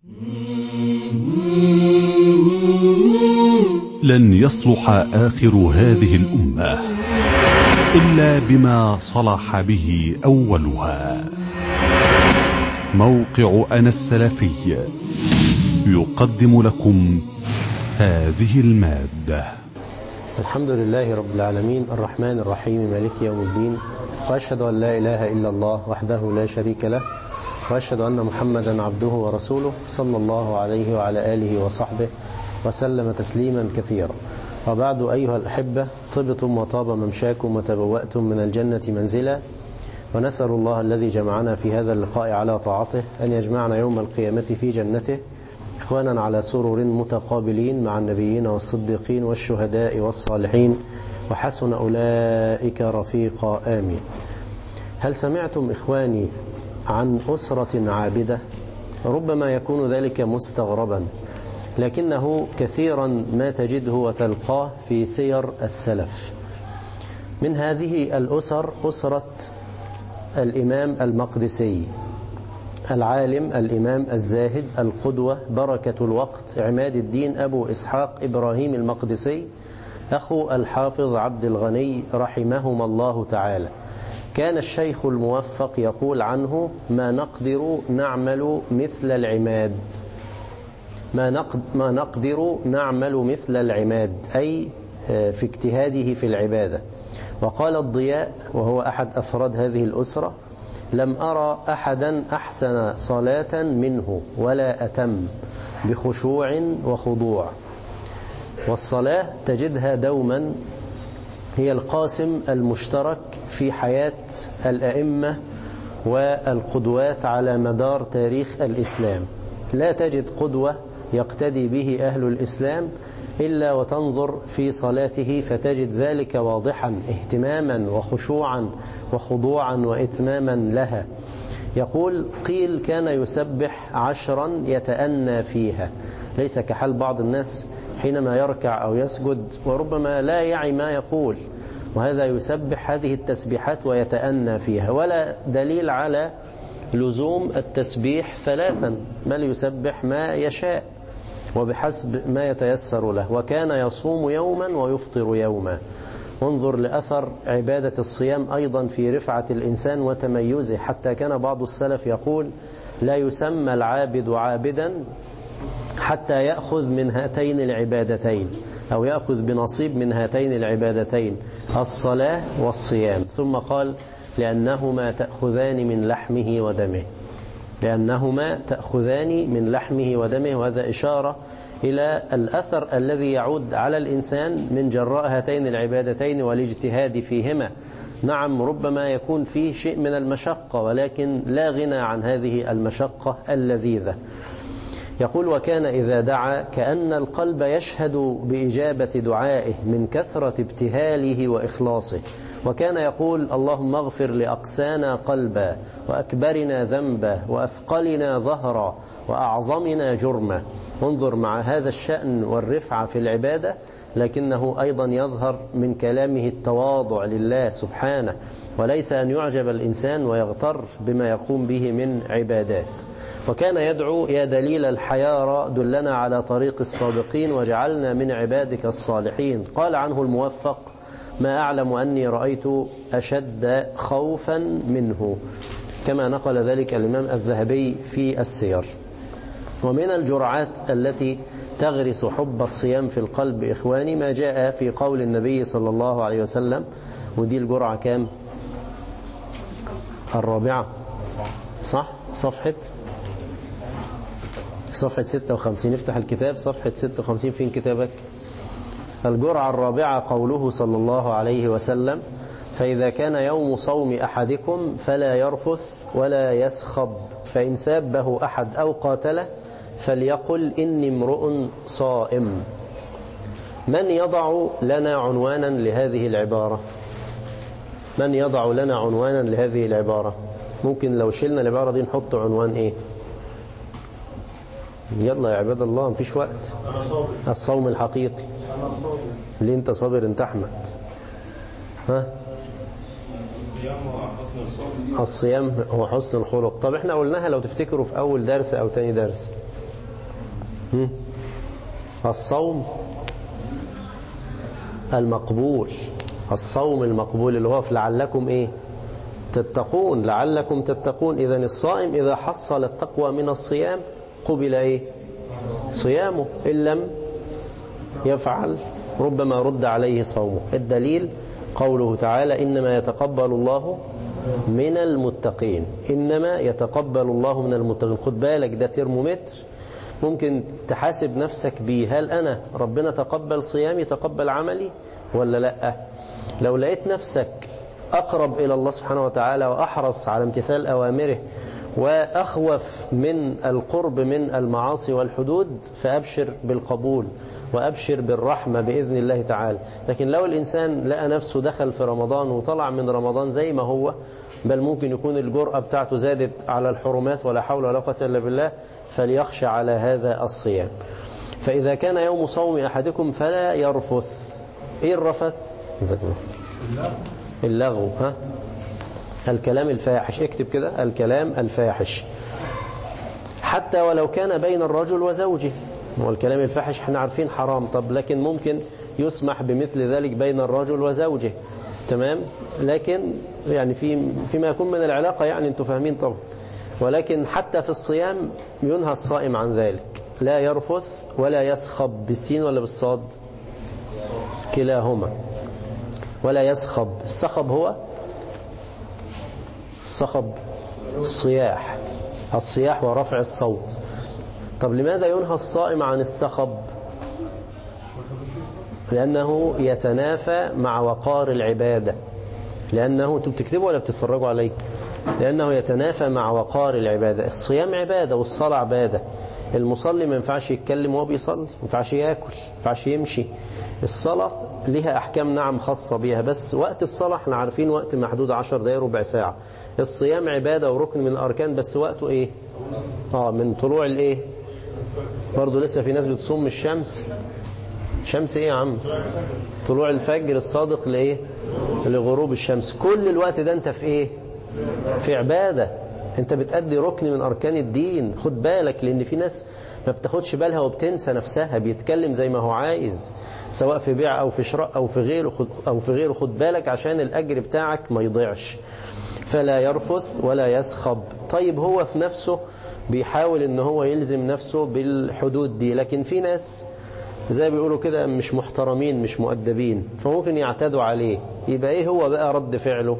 لن يصلح آخر هذه الأمة إلا بما صلح به أولها موقع أنا السلفي يقدم لكم هذه المادة الحمد لله رب العالمين الرحمن الرحيم مالك يوم الدين وأشهد أن لا إله إلا الله وحده لا شريك له وأشهد أن محمدا عبده ورسوله صلى الله عليه وعلى آله وصحبه وسلم تسليما كثيرا وبعد أيها الأحبة طبتم وطاب ممشاكم وتبوأتم من الجنة منزلا ونسأل الله الذي جمعنا في هذا اللقاء على طاعته أن يجمعنا يوم القيامة في جنته إخوانا على سرر متقابلين مع النبيين والصديقين والشهداء والصالحين وحسن أولئك رفيقا آمين هل سمعتم إخواني عن أسرة عابدة ربما يكون ذلك مستغربا لكنه كثيرا ما تجده وتلقاه في سير السلف من هذه الأسر أسرة الإمام المقدسي العالم الإمام الزاهد القدوة بركة الوقت عماد الدين أبو إسحاق إبراهيم المقدسي أخو الحافظ عبد الغني رحمهما الله تعالى كان الشيخ الموفق يقول عنه ما نقدر نعمل مثل العماد ما, نقد ما نقدر نعمل مثل العماد أي في اجتهاده في العبادة وقال الضياء وهو أحد أفراد هذه الأسرة لم أرى أحدا أحسن صلاة منه ولا أتم بخشوع وخضوع والصلاة تجدها دوما هي القاسم المشترك في حياة الأئمة والقدوات على مدار تاريخ الإسلام لا تجد قدوة يقتدي به أهل الإسلام إلا وتنظر في صلاته فتجد ذلك واضحا اهتماما وخشوعا وخضوعا وإتماما لها يقول قيل كان يسبح عشرا يتأنى فيها ليس كحال بعض الناس حينما يركع أو يسجد وربما لا يعي ما يقول وهذا يسبح هذه التسبيحات ويتأنى فيها ولا دليل على لزوم التسبيح ثلاثا بل يسبح ما يشاء وبحسب ما يتيسر له وكان يصوم يوما ويفطر يوما انظر لأثر عبادة الصيام أيضا في رفعة الإنسان وتميزه حتى كان بعض السلف يقول لا يسمى العابد عابدا حتى يأخذ من هاتين العبادتين أو يأخذ بنصيب من هاتين العبادتين الصلاة والصيام ثم قال لأنهما تأخذان من لحمه ودمه لأنهما تأخذان من لحمه ودمه وهذا إشارة إلى الأثر الذي يعود على الإنسان من جراء هاتين العبادتين والاجتهاد فيهما نعم ربما يكون فيه شيء من المشقة ولكن لا غنى عن هذه المشقة اللذيذة يقول وكان إذا دعا كأن القلب يشهد بإجابة دعائه من كثرة ابتهاله وإخلاصه وكان يقول اللهم اغفر لأقسانا قلبا وأكبرنا ذنبا وأثقلنا ظهرا وأعظمنا جرما انظر مع هذا الشأن والرفعة في العبادة لكنه أيضا يظهر من كلامه التواضع لله سبحانه وليس أن يعجب الإنسان ويغتر بما يقوم به من عبادات وكان يدعو يا دليل الحيارى دلنا على طريق الصادقين وجعلنا من عبادك الصالحين قال عنه الموفق ما أعلم أني رأيت أشد خوفا منه كما نقل ذلك الإمام الذهبي في السير ومن الجرعات التي تغرس حب الصيام في القلب إخواني ما جاء في قول النبي صلى الله عليه وسلم ودي الجرعة كام الرابعة صح صفحة صفحة 56 افتح الكتاب صفحة 56 فين كتابك الجرعة الرابعة قوله صلى الله عليه وسلم فإذا كان يوم صوم أحدكم فلا يرفث ولا يسخب فإن سابه أحد أو قاتله فليقل إني امرؤ صائم من يضع لنا عنوانا لهذه العبارة من يضع لنا عنوانا لهذه العبارة ممكن لو شلنا العبارة دي نحط عنوان ايه يلا يا عباد الله مفيش وقت الصوم الحقيقي ليه انت صابر انت احمد ها الصيام هو حسن الخلق طب احنا قلناها لو تفتكروا في اول درس او تاني درس هم؟ الصوم المقبول الصوم المقبول اللي هو في لعلكم ايه تتقون لعلكم تتقون اذا الصائم اذا حصل التقوى من الصيام قبل ايه صيامه ان لم يفعل ربما رد عليه صومه الدليل قوله تعالى إنما يتقبل الله من المتقين إنما يتقبل الله من المتقين خد بالك ده ترمومتر ممكن تحاسب نفسك بيه هل أنا ربنا تقبل صيامي تقبل عملي ولا لا لو لقيت نفسك أقرب إلى الله سبحانه وتعالى وأحرص على امتثال أوامره وأخوف من القرب من المعاصي والحدود فأبشر بالقبول وأبشر بالرحمة بإذن الله تعالى لكن لو الإنسان لقى نفسه دخل في رمضان وطلع من رمضان زي ما هو بل ممكن يكون الجرأة بتاعته زادت على الحرمات ولا حول ولا قوة إلا بالله فليخشى على هذا الصيام فإذا كان يوم صوم أحدكم فلا يرفث إيه الرفث؟ اللغو ها الكلام الفاحش اكتب كده الكلام الفاحش حتى ولو كان بين الرجل وزوجه والكلام الفاحش احنا عارفين حرام طب لكن ممكن يسمح بمثل ذلك بين الرجل وزوجه تمام لكن يعني في فيما يكون من العلاقة يعني انتم فاهمين طبعا ولكن حتى في الصيام ينهى الصائم عن ذلك لا يرفث ولا يسخب بالسين ولا بالصاد كلاهما ولا يسخب السخب هو الصخب الصياح الصياح ورفع الصوت طب لماذا ينهى الصائم عن السخب لأنه يتنافى مع وقار العبادة لأنه أنتم بتكتبوا ولا بتتفرجوا علي لأنه يتنافى مع وقار العبادة الصيام عبادة والصلاة عبادة المصلي ما ينفعش يتكلم وهو بيصلي ما ينفعش ياكل ما ينفعش يمشي الصلاة لها أحكام نعم خاصة بها بس وقت الصلاة احنا عارفين وقت محدود عشر دقايق ربع ساعة الصيام عبادة وركن من الأركان بس وقته إيه آه من طلوع الإيه برضه لسه في ناس بتصوم الشمس شمس إيه يا عم طلوع الفجر الصادق لإيه لغروب الشمس كل الوقت ده أنت في إيه في عبادة أنت بتأدي ركن من أركان الدين خد بالك لأن في ناس ما بتاخدش بالها وبتنسى نفسها بيتكلم زي ما هو عايز سواء في بيع أو في شراء أو في غيره خد أو في غيره خد بالك عشان الأجر بتاعك ما يضيعش فلا يرفث ولا يسخب طيب هو في نفسه بيحاول ان هو يلزم نفسه بالحدود دي لكن في ناس زي بيقولوا كده مش محترمين مش مؤدبين فممكن يعتدوا عليه يبقى ايه هو بقى رد فعله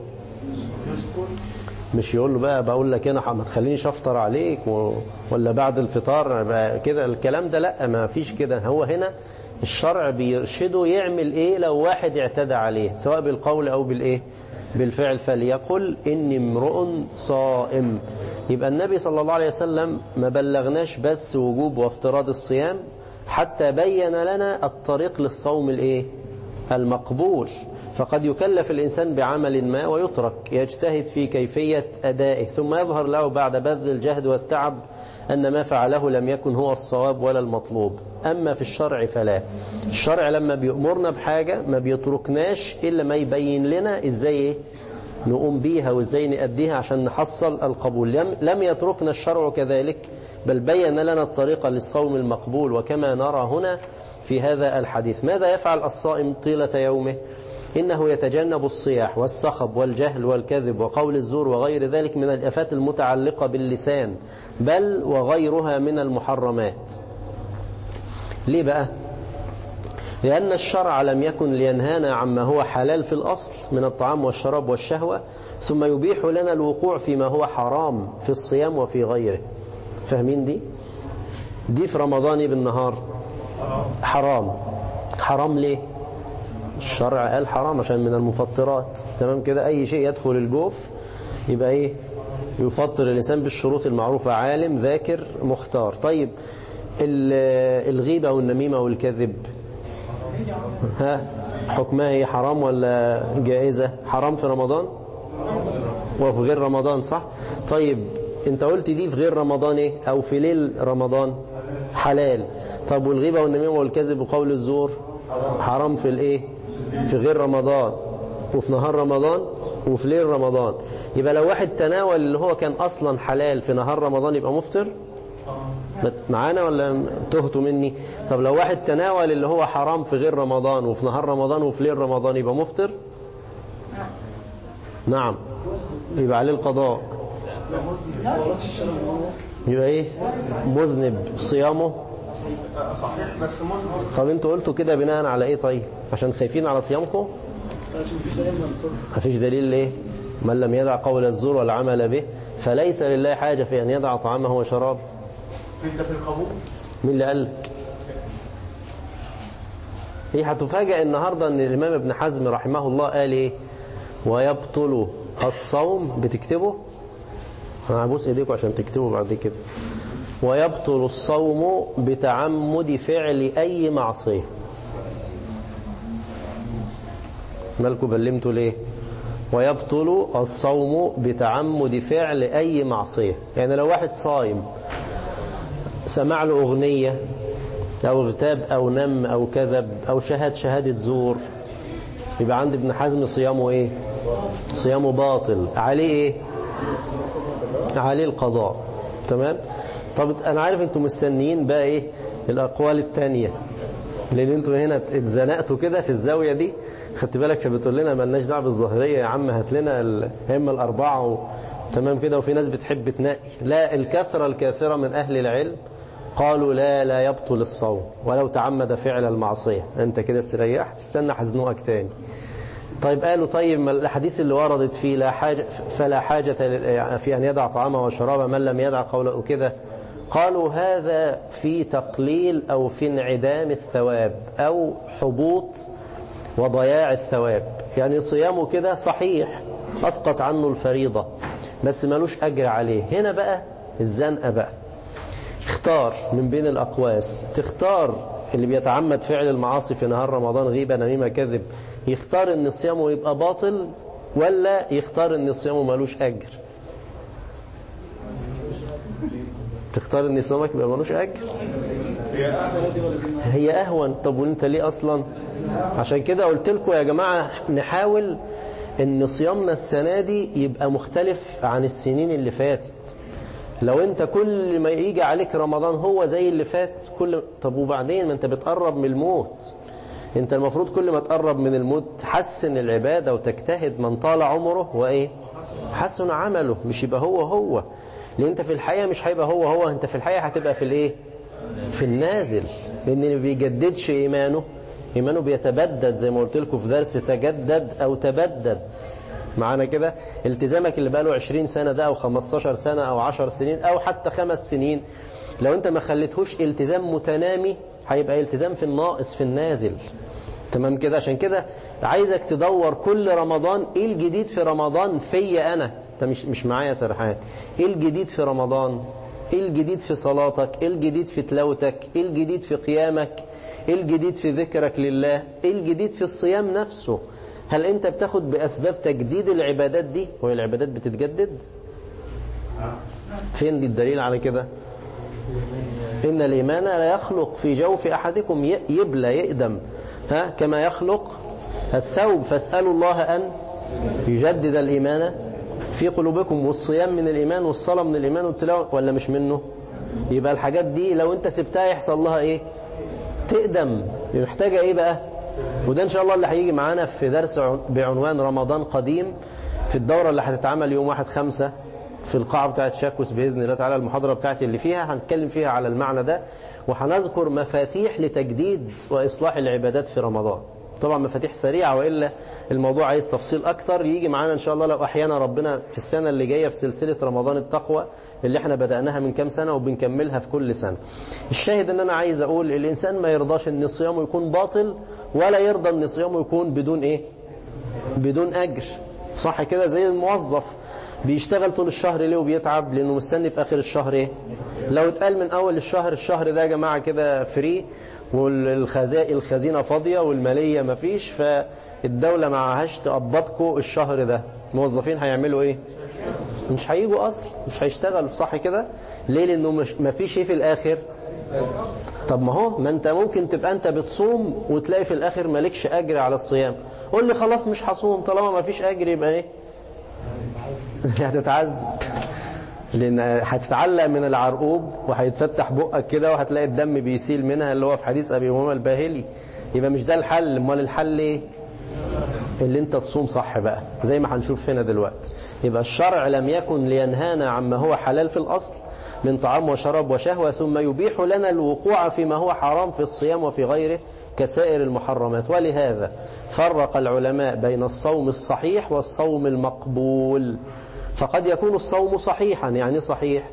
مش يقول له بقى بقول لك انا ما تخلينيش افطر عليك و... ولا بعد الفطار بقى كده الكلام ده لا ما فيش كده هو هنا الشرع بيرشده يعمل ايه لو واحد اعتدى عليه سواء بالقول او بالايه بالفعل فليقل إني امرؤ صائم يبقى النبي صلى الله عليه وسلم ما بلغناش بس وجوب وافتراض الصيام حتى بين لنا الطريق للصوم الايه المقبول فقد يكلف الإنسان بعمل ما ويترك يجتهد في كيفية أدائه ثم يظهر له بعد بذل الجهد والتعب أن ما فعله لم يكن هو الصواب ولا المطلوب أما في الشرع فلا الشرع لما بيأمرنا بحاجة ما بيتركناش إلا ما يبين لنا إزاي نقوم بيها وإزاي نأديها عشان نحصل القبول لم, لم يتركنا الشرع كذلك بل بين لنا الطريقة للصوم المقبول وكما نرى هنا في هذا الحديث ماذا يفعل الصائم طيلة يومه إنه يتجنب الصياح والصخب والجهل والكذب وقول الزور وغير ذلك من الأفات المتعلقة باللسان بل وغيرها من المحرمات ليه بقى لأن الشرع لم يكن لينهانا عما هو حلال في الأصل من الطعام والشراب والشهوة ثم يبيح لنا الوقوع فيما هو حرام في الصيام وفي غيره فاهمين دي دي في رمضان بالنهار حرام حرام ليه الشرع قال حرام عشان من المفطرات تمام كده أي شيء يدخل الجوف يبقى إيه يفطر الإنسان بالشروط المعروفة عالم ذاكر مختار طيب الغيبة والنميمة والكذب ها حكمها هي حرام ولا جائزة حرام في رمضان وفي غير رمضان صح طيب انت قلت دي في غير رمضان ايه او في ليل رمضان حلال طب والغيبة والنميمة والكذب وقول الزور حرام في الايه في غير رمضان وفي نهار رمضان وفي ليل رمضان يبقى لو واحد تناول اللي هو كان اصلا حلال في نهار رمضان يبقى مفطر معانا ولا تهتوا مني طب لو واحد تناول اللي هو حرام في غير رمضان وفي نهار رمضان وفي ليل رمضان يبقى مفطر نعم يبقى عليه القضاء يبقى ايه مذنب صيامه طب انتوا قلتوا كده بناء على ايه طيب عشان خايفين على صيامكم مفيش دليل ليه من لم يدع قول الزور والعمل به فليس لله حاجة في أن يدع طعامه وشرابه انت في القبول مين اللي قال لك هي هتفاجئ النهاردة ان الإمام ابن حزم رحمه الله قال ايه ويبطل الصوم بتكتبه انا هبوس ايديكم عشان تكتبوا بعد كده ويبطل الصوم بتعمد فعل أي معصية مالكم بلمتوا ليه ويبطل الصوم بتعمد فعل أي معصية يعني لو واحد صايم سمع له أغنية أو اغتاب أو نم أو كذب أو شهد شهادة زور يبقى عند ابن حزم صيامه إيه صيامه باطل عليه إيه عليه القضاء تمام طب أنا عارف أنتم مستنيين بقى إيه الأقوال التانية لأن أنتم هنا اتزنقتوا كده في الزاوية دي خدت بالك بتقول لنا مالناش دعوه بالظاهريه يا عم هات لنا الائمه الاربعه و... تمام كده وفي ناس بتحب تنقي لا الكثره الكاثره من اهل العلم قالوا لا لا يبطل الصوم ولو تعمد فعل المعصيه انت كده استريحت تستنى هزنقك تاني طيب قالوا طيب ما الحديث اللي وردت فيه لا حاجة فلا حاجة في أن يدع طعامه وشرابه من لم يدع قوله كده قالوا هذا في تقليل أو في انعدام الثواب أو حبوط وضياع الثواب يعني صيامه كده صحيح أسقط عنه الفريضة بس ملوش أجر عليه هنا بقى الزنقة بقى اختار من بين الأقواس تختار اللي بيتعمد فعل المعاصي في نهار رمضان غيبة نميمة كذب يختار ان صيامه يبقى باطل ولا يختار ان صيامه ملوش أجر تختار ان صيامك يبقى ملوش أجر هي أهون طب وانت ليه أصلا عشان كده قلت لكم يا جماعة نحاول ان صيامنا السنة دي يبقى مختلف عن السنين اللي فاتت لو انت كل ما يجي عليك رمضان هو زي اللي فات كل طب وبعدين ما انت بتقرب من الموت انت المفروض كل ما تقرب من الموت تحسن العبادة وتجتهد من طال عمره وايه حسن عمله مش يبقى هو هو لان انت في الحقيقة مش هيبقى هو هو انت في الحقيقة هتبقى في الايه في النازل لان اللي بيجددش ايمانه إيمانه بيتبدد زي ما قلت لكم في درس تجدد أو تبدد معانا كده التزامك اللي بقاله 20 سنة ده أو 15 سنة أو 10 سنين أو حتى خمس سنين لو أنت ما خليتهوش التزام متنامي هيبقى التزام في الناقص في النازل تمام كده عشان كده عايزك تدور كل رمضان ايه الجديد في رمضان فيا انا انت مش مش معايا سرحان ايه الجديد في رمضان ايه الجديد في صلاتك ايه الجديد في تلاوتك ايه الجديد في قيامك ايه الجديد في ذكرك لله ايه الجديد في الصيام نفسه هل انت بتاخد باسباب تجديد العبادات دي وهي العبادات بتتجدد فين دي الدليل على كده ان الايمان لا يخلق في جوف احدكم يبلى يقدم ها كما يخلق الثوب فاسالوا الله ان يجدد الايمان في قلوبكم والصيام من الايمان والصلاه من الايمان والتلاوه ولا مش منه يبقى الحاجات دي لو انت سبتها يحصل لها ايه تقدم محتاجة ايه بقى وده ان شاء الله اللي هيجي معانا في درس بعنوان رمضان قديم في الدورة اللي هتتعمل يوم واحد خمسة في القاعة بتاعت شاكوس بإذن الله تعالى المحاضرة بتاعتي اللي فيها هنتكلم فيها على المعنى ده وهنذكر مفاتيح لتجديد وإصلاح العبادات في رمضان طبعا مفاتيح سريعة وإلا الموضوع عايز تفصيل أكتر يجي معانا إن شاء الله لو أحيانا ربنا في السنة اللي جاية في سلسلة رمضان التقوى اللي احنا بدأناها من كام سنة وبنكملها في كل سنة الشاهد ان انا عايز اقول الانسان ما يرضاش ان صيامه يكون باطل ولا يرضى ان صيامه يكون بدون ايه بدون اجر صح كده زي الموظف بيشتغل طول الشهر ليه وبيتعب لانه مستني في اخر الشهر ايه لو اتقال من اول الشهر الشهر ده يا جماعة كده فري والخزائن الخزينة فاضية والمالية مفيش فالدولة معهاش تقبضكم الشهر ده الموظفين هيعملوا ايه مش هيجوا اصلا مش هيشتغلوا صح كده ليه لانه مش ما فيش ايه في الاخر طب ما هو ما انت ممكن تبقى انت بتصوم وتلاقي في الاخر مالكش اجر على الصيام قول لي خلاص مش هصوم طالما ما فيش اجر يبقى ايه هتتعذب لان هتتعلق من العرقوب وهيتفتح بقك كده وهتلاقي الدم بيسيل منها اللي هو في حديث ابي امامه الباهلي يبقى مش ده الحل امال الحل ايه اللي انت تصوم صح بقى زي ما هنشوف هنا دلوقتي يبقى الشرع لم يكن لينهانا عما هو حلال في الاصل من طعام وشراب وشهوة ثم يبيح لنا الوقوع فيما هو حرام في الصيام وفي غيره كسائر المحرمات ولهذا فرق العلماء بين الصوم الصحيح والصوم المقبول فقد يكون الصوم صحيحا يعني صحيح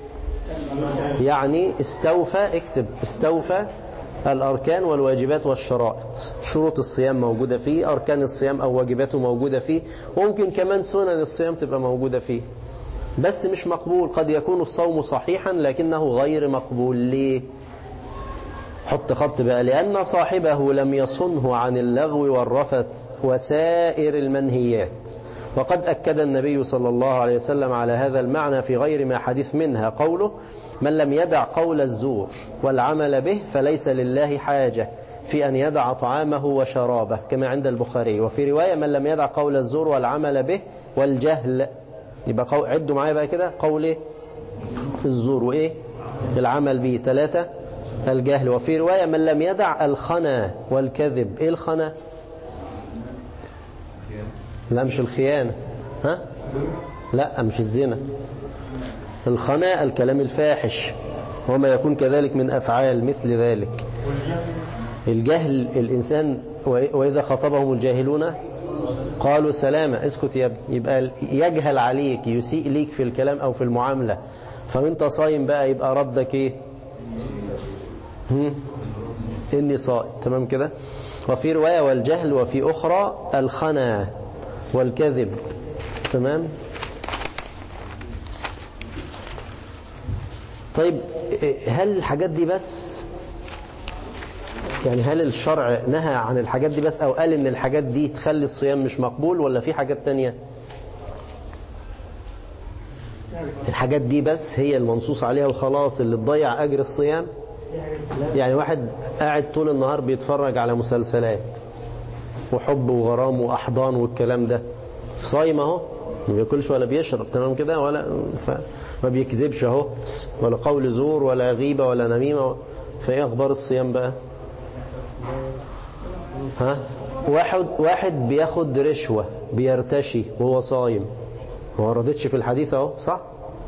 يعني استوفى اكتب استوفى الأركان والواجبات والشرائط شروط الصيام موجودة فيه أركان الصيام أو واجباته موجودة فيه وممكن كمان سنن الصيام تبقى موجودة فيه بس مش مقبول قد يكون الصوم صحيحا لكنه غير مقبول ليه حط خط بقى لأن صاحبه لم يصنه عن اللغو والرفث وسائر المنهيات وقد أكد النبي صلى الله عليه وسلم على هذا المعنى في غير ما حديث منها قوله من لم يدع قول الزور والعمل به فليس لله حاجة في أن يدع طعامه وشرابه كما عند البخاري وفي رواية من لم يدع قول الزور والعمل به والجهل يبقى قو... عدوا معايا بقى كده قول ايه الزور وايه العمل به ثلاثة الجهل وفي رواية من لم يدع الخنا والكذب ايه الخنا لا مش الخيانة ها لا مش الزنا الخنا الكلام الفاحش وما يكون كذلك من أفعال مثل ذلك الجهل الإنسان وإذا خطبهم الجاهلون قالوا سلامة اسكت يا ابني يبقى يجهل عليك يسيء ليك في الكلام أو في المعاملة فانت صايم بقى يبقى ردك ايه هم؟ إني صائم تمام كده وفي رواية والجهل وفي أخرى الخنا والكذب تمام طيب هل الحاجات دي بس يعني هل الشرع نهى عن الحاجات دي بس أو قال إن الحاجات دي تخلي الصيام مش مقبول ولا في حاجات تانية الحاجات دي بس هي المنصوص عليها وخلاص اللي تضيع أجر الصيام يعني واحد قاعد طول النهار بيتفرج على مسلسلات وحب وغرام وأحضان والكلام ده صايم اهو ما بياكلش ولا بيشرب تمام كده ولا ما بيكذبش اهو ولا قول زور ولا غيبة ولا نميمة فايه اخبار الصيام بقى ها واحد واحد بياخد رشوة بيرتشي وهو صايم ما وردتش في الحديث اهو صح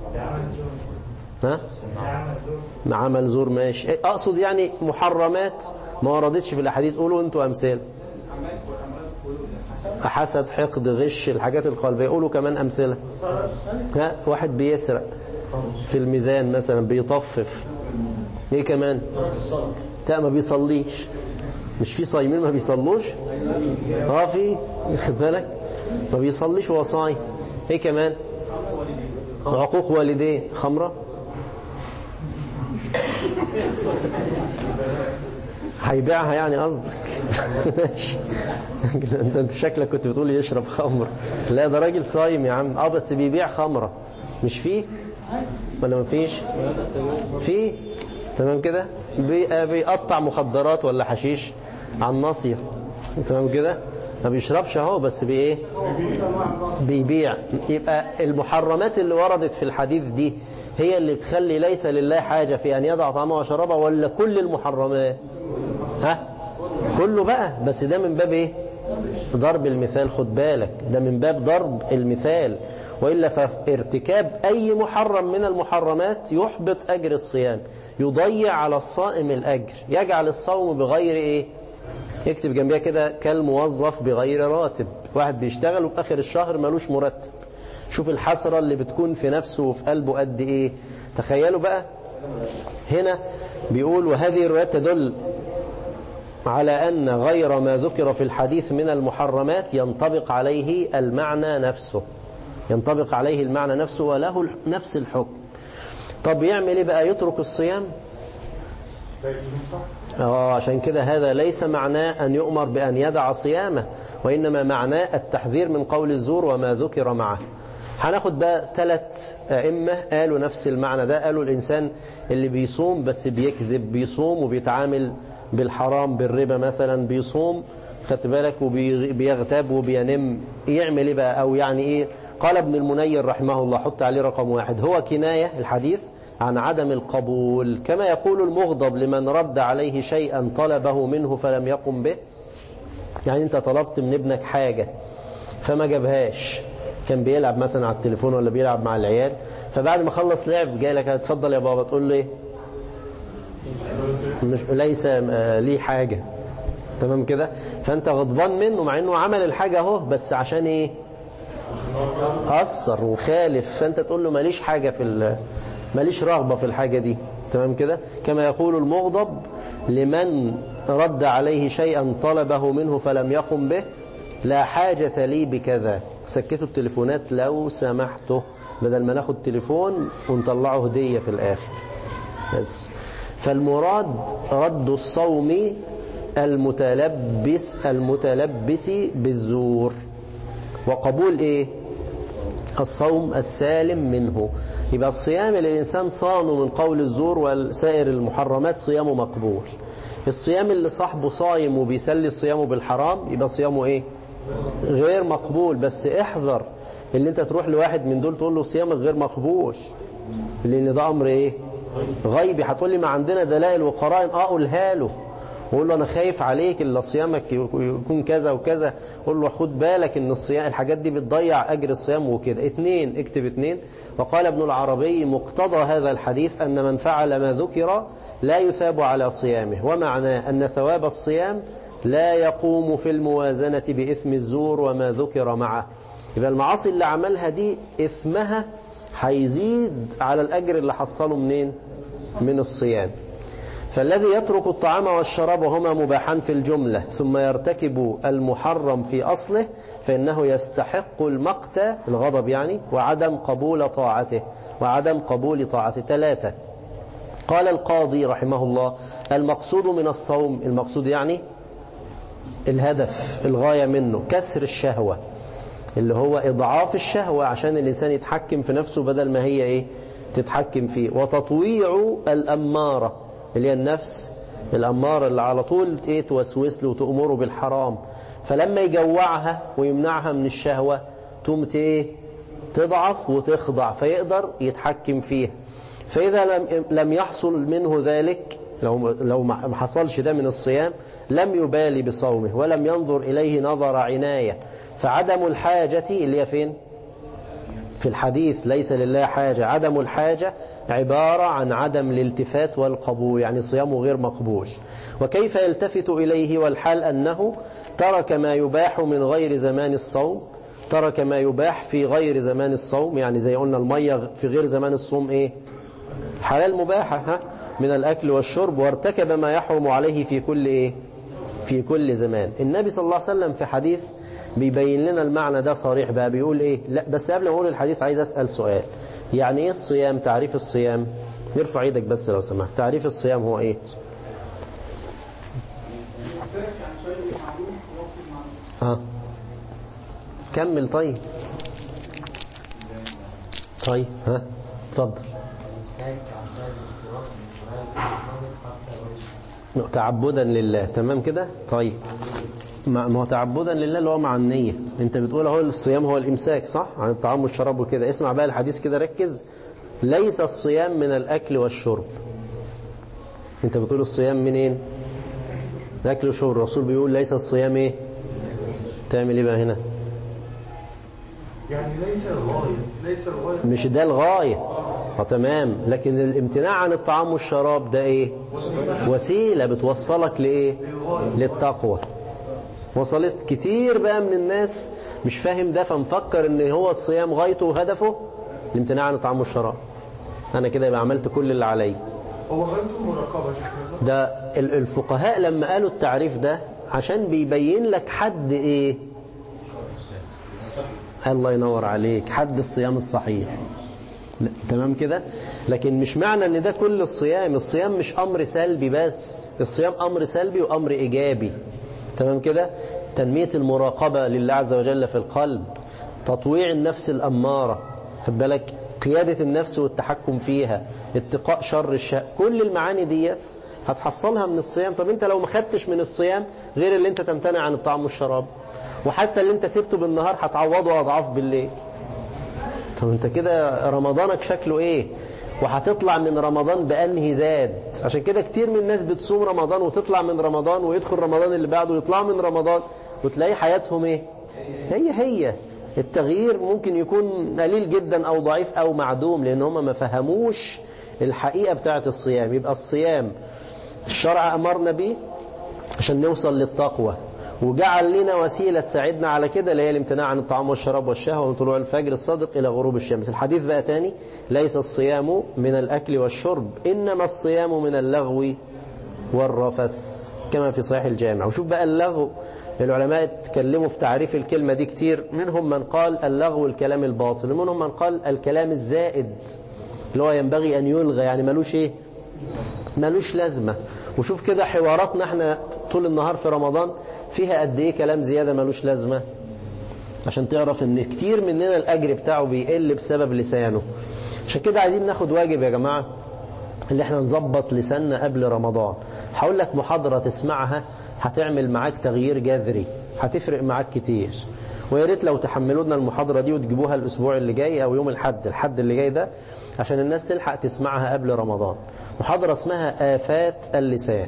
ها عمل زور ماشي اقصد يعني محرمات ما وردتش في الاحاديث قولوا انتوا امثال حسد حقد غش الحاجات القلبية يقولوا كمان أمثلة ها واحد بيسرق في الميزان مثلا بيطفف ايه كمان لا ما بيصليش مش في صايمين ما بيصلوش اه في خد بالك ما بيصليش وهو صايم ايه كمان عقوق والدين خمره هيبيعها يعني قصدك ماشي انت شكلك كنت بتقول يشرب خمر لا ده راجل صايم يا عم اه بس بيبيع خمره مش فيه ولا ما فيش فيه تمام كده بيقطع مخدرات ولا حشيش على الناصيه تمام كده ما بيشربش اهو بس بايه بيبيع يبقى المحرمات اللي وردت في الحديث دي هي اللي تخلي ليس لله حاجة في أن يضع طعامه وشرابه ولا كل المحرمات ها كله بقى بس ده من باب ايه ضرب المثال خد بالك ده من باب ضرب المثال وإلا فارتكاب أي محرم من المحرمات يحبط أجر الصيام يضيع على الصائم الأجر يجعل الصوم بغير إيه يكتب جنبيها كده كالموظف بغير راتب واحد بيشتغل وفي آخر الشهر ملوش مرتب شوف الحسرة اللي بتكون في نفسه وفي قلبه قد إيه تخيلوا بقى هنا بيقول وهذه الروايات تدل على أن غير ما ذكر في الحديث من المحرمات ينطبق عليه المعنى نفسه ينطبق عليه المعنى نفسه وله نفس الحكم طب يعمل ايه بقى يترك الصيام آه عشان كده هذا ليس معناه أن يؤمر بأن يدع صيامه وإنما معناه التحذير من قول الزور وما ذكر معه هناخد بقى ثلاث أئمة قالوا نفس المعنى ده قالوا الإنسان اللي بيصوم بس بيكذب بيصوم وبيتعامل بالحرام بالربا مثلا بيصوم خدت بالك وبيغتاب وبينم يعمل ايه بقى او يعني ايه قال ابن المنير رحمه الله حط عليه رقم واحد هو كناية الحديث عن عدم القبول كما يقول المغضب لمن رد عليه شيئا طلبه منه فلم يقم به يعني انت طلبت من ابنك حاجة فما جابهاش كان بيلعب مثلا على التليفون ولا بيلعب مع العيال فبعد ما خلص لعب جاي لك اتفضل يا بابا تقول له ايه مش ليس آه، ليه حاجة تمام كده فانت غضبان منه مع انه عمل الحاجة اهو بس عشان ايه قصر وخالف فانت تقول له ماليش حاجة في ال- ماليش رغبة في الحاجة دي تمام كده كما يقول المغضب لمن رد عليه شيئا طلبه منه فلم يقم به لا حاجة لي بكذا سكتوا التليفونات لو سمحتوا بدل ما ناخد تليفون ونطلعه هدية في الآخر بس فالمراد رد الصوم المتلبس المتلبس بالزور وقبول ايه الصوم السالم منه يبقى الصيام اللي الإنسان صامه من قول الزور وسائر المحرمات صيامه مقبول الصيام اللي صاحبه صايم وبيسلي صيامه بالحرام يبقى صيامه ايه غير مقبول بس احذر اللي انت تروح لواحد من دول تقول له صيامك غير مقبول لان ده امر ايه غيبي هتقول لي ما عندنا دلائل وقرائن اه قولها له وقول له انا خايف عليك الا صيامك يكون كذا وكذا قول له خد بالك ان الصيام الحاجات دي بتضيع اجر الصيام وكده اتنين اكتب اتنين وقال ابن العربي مقتضى هذا الحديث ان من فعل ما ذكر لا يثاب على صيامه ومعناه ان ثواب الصيام لا يقوم في الموازنة بإثم الزور وما ذكر معه يبقى المعاصي اللي عملها دي إثمها هيزيد على الأجر اللي حصله منين من الصيام فالذي يترك الطعام والشراب وهما مباحان في الجملة ثم يرتكب المحرم في أصله فإنه يستحق المقت الغضب يعني وعدم قبول طاعته وعدم قبول طاعته ثلاثة قال القاضي رحمه الله المقصود من الصوم المقصود يعني الهدف الغاية منه كسر الشهوة اللي هو إضعاف الشهوة عشان الإنسان يتحكم في نفسه بدل ما هي إيه تتحكم فيه وتطويع الأمارة اللي هي النفس الأمارة اللي على طول إيه توسوس له وتأمره بالحرام فلما يجوعها ويمنعها من الشهوة تقوم إيه تضعف وتخضع فيقدر يتحكم فيها فإذا لم لم يحصل منه ذلك لو لو ما حصلش ده من الصيام لم يبالي بصومه ولم ينظر إليه نظر عناية فعدم الحاجة اللي هي فين في الحديث ليس لله حاجة عدم الحاجة عبارة عن عدم الالتفات والقبول يعني صيامه غير مقبول وكيف يلتفت إليه والحال أنه ترك ما يباح من غير زمان الصوم ترك ما يباح في غير زمان الصوم يعني زي قلنا المية في غير زمان الصوم إيه حلال مباحة ها من الأكل والشرب وارتكب ما يحرم عليه في كل إيه في كل زمان النبي صلى الله عليه وسلم في حديث بيبين لنا المعنى ده صريح بقى بيقول ايه لا بس قبل ما اقول الحديث عايز اسال سؤال يعني ايه الصيام تعريف الصيام ارفع ايدك بس لو سمحت تعريف الصيام هو ايه ها كمل طيب طيب ها اتفضل تعبدا لله تمام كده طيب ما هو تعبدا لله اللي هو مع النية انت بتقول اهو الصيام هو الامساك صح عن الطعام والشراب وكده اسمع بقى الحديث كده ركز ليس الصيام من الاكل والشرب انت بتقول الصيام منين الاكل والشرب الرسول بيقول ليس الصيام ايه تعمل ايه بقى هنا يعني ليس الغاية ليس الغاية مش ده الغاية اه تمام لكن الامتناع عن الطعام والشراب ده ايه وسيلة بتوصلك لايه للتقوى وصلت كتير بقى من الناس مش فاهم ده فمفكر ان هو الصيام غايته وهدفه الامتناع عن الطعام والشراب انا كده يبقى عملت كل اللي عليا هو غايته المراقبة يا شيخ ده ال- الفقهاء لما قالوا التعريف ده عشان بيبين لك حد ايه الله ينور عليك حد الصيام الصحيح لا، تمام كده لكن مش معنى ان ده كل الصيام الصيام مش امر سلبي بس الصيام امر سلبي وامر ايجابي تمام كده تنمية المراقبة لله عز وجل في القلب تطويع النفس الأمارة خد بالك قيادة النفس والتحكم فيها اتقاء شر الشاء كل المعاني ديت هتحصلها من الصيام طب انت لو ما خدتش من الصيام غير اللي انت تمتنع عن الطعام والشراب وحتى اللي انت سبته بالنهار هتعوضه اضعاف بالليل طب انت كده رمضانك شكله ايه وهتطلع من رمضان بأنهي زاد عشان كده كتير من الناس بتصوم رمضان وتطلع من رمضان ويدخل رمضان اللي بعده ويطلع من رمضان وتلاقي حياتهم ايه هي هي التغيير ممكن يكون قليل جدا او ضعيف او معدوم لان هم ما فهموش الحقيقة بتاعت الصيام يبقى الصيام الشرع أمرنا به عشان نوصل للتقوى وجعل لنا وسيلة تساعدنا على كده اللي هي الامتناع عن الطعام والشراب والشهوة من طلوع الفجر الصادق إلى غروب الشمس الحديث بقى تاني ليس الصيام من الأكل والشرب إنما الصيام من اللغو والرفث كما في صحيح الجامع وشوف بقى اللغو العلماء اتكلموا في تعريف الكلمة دي كتير منهم من قال اللغو الكلام الباطل ومنهم من قال الكلام الزائد اللي هو ينبغي أن يلغى يعني ملوش إيه ملوش لازمة وشوف كده حواراتنا احنا طول النهار في رمضان فيها قد ايه كلام زيادة ملوش لازمة عشان تعرف ان كتير مننا الاجر بتاعه بيقل بسبب لسانه عشان كده عايزين ناخد واجب يا جماعة اللي احنا نظبط لساننا قبل رمضان هقول لك محاضرة تسمعها هتعمل معاك تغيير جذري هتفرق معاك كتير ويا ريت لو تحملوا لنا المحاضرة دي وتجيبوها الأسبوع اللي جاي أو يوم الحد الحد اللي جاي ده عشان الناس تلحق تسمعها قبل رمضان محاضرة اسمها آفات اللسان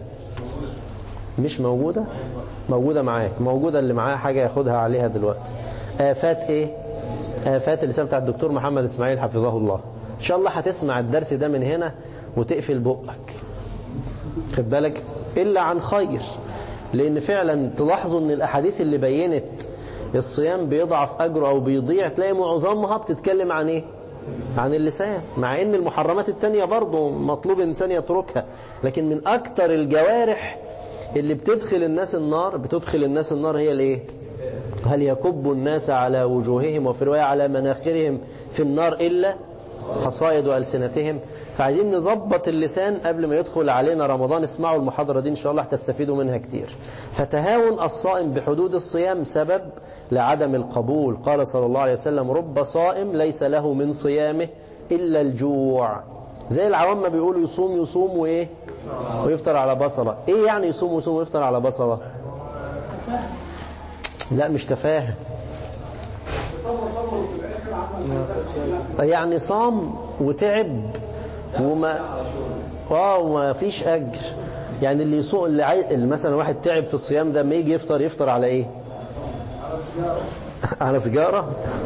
مش موجودة موجودة معاك موجودة اللي معاه حاجة ياخدها عليها دلوقتي آفات ايه آفات اللسان بتاع الدكتور محمد اسماعيل حفظه الله ان شاء الله هتسمع الدرس ده من هنا وتقفل بقك خد بالك إلا عن خير لأن فعلا تلاحظوا أن الأحاديث اللي بينت الصيام بيضعف أجره أو بيضيع تلاقي معظمها بتتكلم عن إيه عن اللسان مع ان المحرمات التانية برضه مطلوب الانسان يتركها لكن من اكتر الجوارح اللي بتدخل الناس النار بتدخل الناس النار هي الايه هل يكب الناس على وجوههم وفي رواية على مناخرهم في النار إلا حصائد ألسنتهم فعايزين نظبط اللسان قبل ما يدخل علينا رمضان اسمعوا المحاضرة دي إن شاء الله هتستفيدوا منها كتير فتهاون الصائم بحدود الصيام سبب لعدم القبول قال صلى الله عليه وسلم رب صائم ليس له من صيامه إلا الجوع زي العوام ما بيقولوا يصوم يصوم وإيه ويفطر على بصلة إيه يعني يصوم ويصوم ويفطر على بصلة لا مش تفاهم يعني صام وتعب وما اه وما فيش اجر يعني اللي يصوم اللي, عاي... اللي مثلا واحد تعب في الصيام ده ما يجي يفطر يفطر على ايه على سيجاره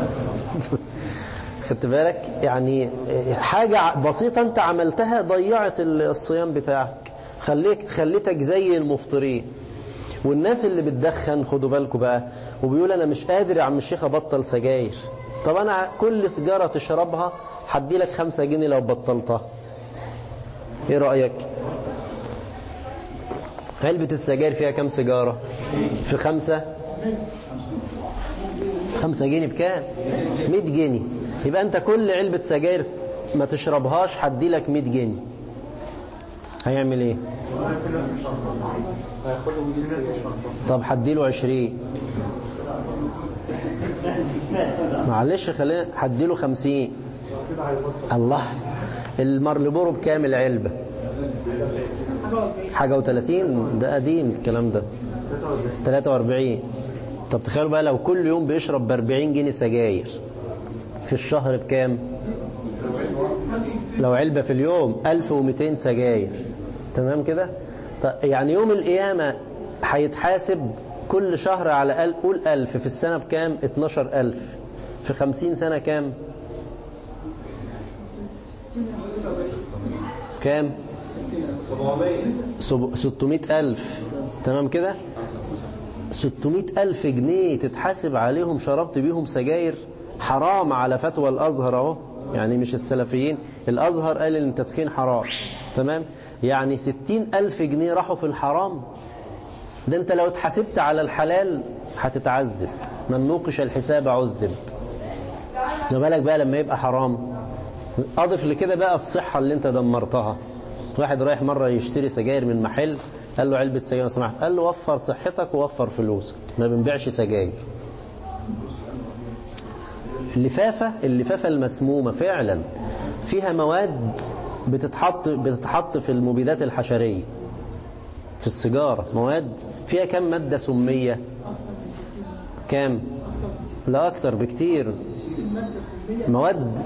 خدت بالك يعني حاجة بسيطة انت عملتها ضيعت الصيام بتاعك خليك خليتك زي المفطرين والناس اللي بتدخن خدوا بالكم بقى وبيقول انا مش قادر يا عم الشيخ ابطل سجاير طب انا كل سيجارة تشربها هدي لك خمسة جنيه لو بطلتها ايه رأيك علبة السجاير فيها كم سيجارة في خمسة خمسة جنيه بكام مية جنيه يبقى انت كل علبة سجاير ما تشربهاش هدي لك مية جنيه هيعمل ايه طب هديله عشرين معلش خلينا هديله خمسين الله المارلبورو بكام العلبة حاجة وثلاثين ده قديم الكلام ده 43 طب تخيلوا بقى لو كل يوم بيشرب ب 40 جنيه سجاير في الشهر بكام لو علبة في اليوم 1200 سجاير تمام كده يعني يوم القيامة هيتحاسب كل شهر على قل قول 1000 في السنة بكام 12000 في 50 سنة كام كام 600 ألف تمام كده 600 ألف جنيه تتحاسب عليهم شربت بيهم سجاير حرام على فتوى الأزهر اهو يعني مش السلفيين الأزهر قال ان التدخين حرام تمام يعني 60 ألف جنيه راحوا في الحرام ده انت لو اتحاسبت على الحلال هتتعذب من نوقش الحساب عذب ما بالك بقى لما يبقى حرام اضف لكده بقى الصحة اللي انت دمرتها واحد رايح مرة يشتري سجاير من محل قال له علبة سجاير سمحت قال له وفر صحتك ووفر فلوسك ما بنبيعش سجاير اللفافة اللفافة المسمومة فعلا فيها مواد بتتحط بتتحط في المبيدات الحشرية في السيجارة مواد فيها كم مادة سمية كام لا أكتر بكتير مواد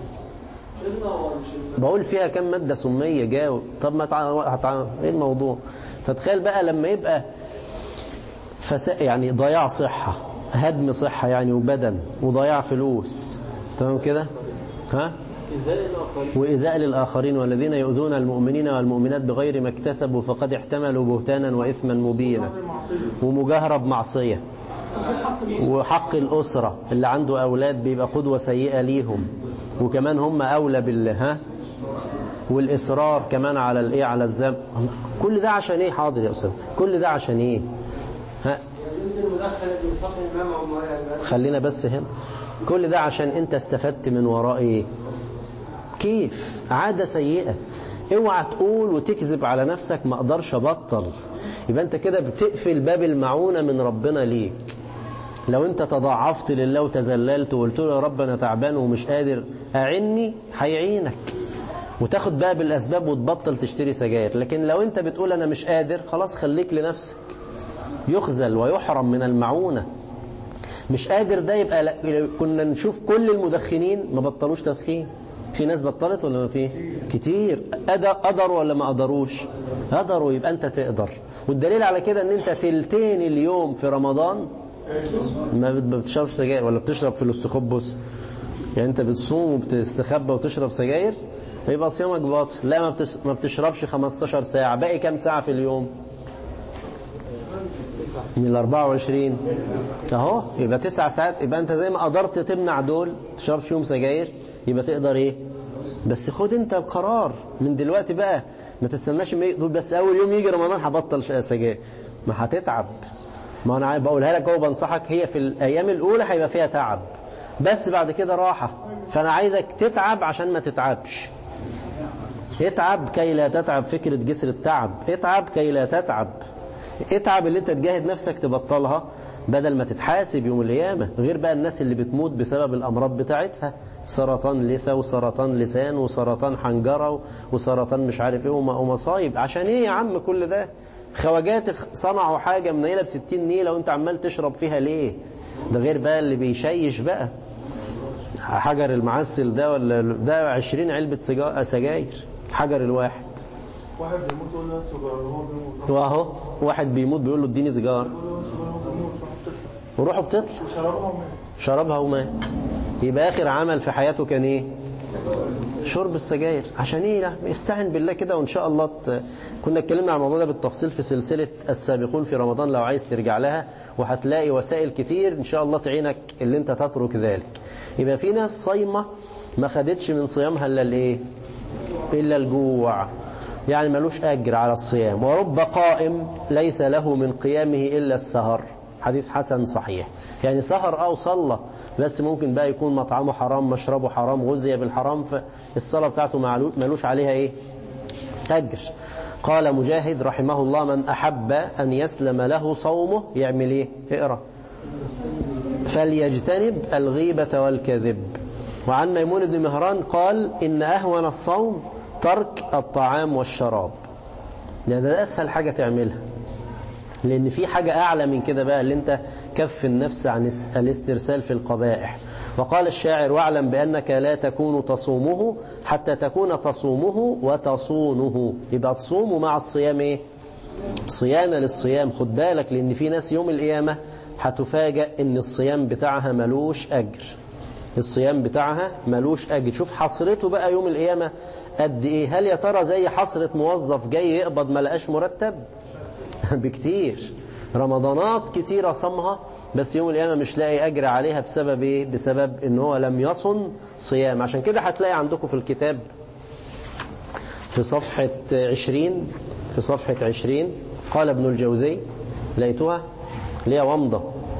بقول فيها كم مادة سمية جاوب طب ما تع... هتع... ايه الموضوع فتخيل بقى لما يبقى فس... يعني ضياع صحة هدم صحة يعني وبدن وضياع فلوس تمام كده ها وإزاء للآخرين والذين يؤذون المؤمنين والمؤمنات بغير ما اكتسبوا فقد احتملوا بهتانا وإثما مبينا ومجاهرة بمعصية وحق الأسرة اللي عنده أولاد بيبقى قدوة سيئة ليهم وكمان هم أولى بالله ها والإصرار كمان على الإيه على الذنب كل ده عشان إيه حاضر يا أستاذ كل ده عشان إيه ها خلينا بس هنا كل ده عشان أنت استفدت من وراء إيه كيف عادة سيئة اوعى تقول وتكذب على نفسك ما اقدرش ابطل يبقى انت كده بتقفل باب المعونة من ربنا ليك لو انت تضاعفت لله وتذللت وقلت له يا رب انا تعبان ومش قادر اعني هيعينك وتاخد بقى بالاسباب وتبطل تشتري سجاير لكن لو انت بتقول انا مش قادر خلاص خليك لنفسك يخزل ويحرم من المعونة مش قادر ده يبقى لا كنا نشوف كل المدخنين ما بطلوش تدخين في ناس بطلت ولا ما في كتير قدروا ولا ما قدروش قدروا يبقى انت تقدر والدليل على كده ان انت تلتين اليوم في رمضان ما بتشرب سجاير ولا بتشرب في الاستخبص يعني انت بتصوم وبتستخبى وتشرب سجاير يبقى صيامك باطل لا ما, ما بتشربش 15 ساعة باقي كام ساعة في اليوم من ال 24 اهو يبقى 9 ساعات يبقى انت زي ما قدرت تمنع دول تشرب فيهم سجاير يبقى تقدر ايه بس خد انت القرار من دلوقتي بقى ما تستناش ما تقول بس اول يوم يجي رمضان هبطل سجاير ما هتتعب ما انا بقولها لك اهو بنصحك هي في الايام الاولى هيبقى فيها تعب بس بعد كده راحة فانا عايزك تتعب عشان ما تتعبش اتعب كي لا تتعب فكرة جسر التعب اتعب كي لا تتعب اتعب اللي انت تجاهد نفسك تبطلها بدل ما تتحاسب يوم القيامة غير بقى الناس اللي بتموت بسبب الأمراض بتاعتها سرطان لثة وسرطان لسان وسرطان حنجرة وسرطان مش عارف ايه ومصايب عشان ايه يا عم كل ده خواجات صنعوا حاجة منيلة بستين نيلة وانت عمال تشرب فيها ليه ده غير بقى اللي بيشيش بقى حجر المعسل ده ولا ده عشرين علبة سجاير حجر الواحد واحد بيموت يقول له سجارة وهو بيموت واهو واحد بيموت بيقول له اديني سيجاره وروحه بتطلع وشربها ومات شربها ومات يبقى اخر عمل في حياته كان ايه شرب السجاير عشان ايه لا استعن بالله كده وان شاء الله ت... كنا اتكلمنا عن الموضوع ده بالتفصيل في سلسلة السابقون في رمضان لو عايز ترجع لها وهتلاقي وسائل كتير ان شاء الله تعينك اللي انت تترك ذلك يبقى في ناس صايمة ما خدتش من صيامها الا الايه الا الجوع يعني ملوش اجر على الصيام ورب قائم ليس له من قيامه الا السهر حديث حسن صحيح يعني سهر أو صلى بس ممكن بقى يكون مطعمه حرام مشربه حرام غزي بالحرام فالصلاة بتاعته ملوش عليها إيه أجر قال مجاهد رحمه الله من أحب أن يسلم له صومه يعمل إيه اقرأ فليجتنب الغيبة والكذب وعن ميمون بن مهران قال إن أهون الصوم ترك الطعام والشراب ده, ده أسهل حاجة تعملها لأن في حاجة أعلى من كده بقى اللي أنت كف النفس عن الاسترسال في القبائح وقال الشاعر واعلم بأنك لا تكون تصومه حتى تكون تصومه وتصونه يبقى تصوم مع الصيام إيه؟ صيانة للصيام خد بالك لأن في ناس يوم القيامة هتفاجأ إن الصيام بتاعها ملوش أجر الصيام بتاعها ملوش أجر شوف حصرته بقى يوم القيامة قد إيه هل يا ترى زي حصرة موظف جاي يقبض ملقاش مرتب بكتير رمضانات كتيرة صمها بس يوم القيامة مش لاقي أجر عليها بسبب إيه؟ بسبب إن هو لم يصن صيام عشان كده هتلاقي عندكم في الكتاب في صفحة عشرين في صفحة عشرين قال ابن الجوزي لقيتوها ليها ومضة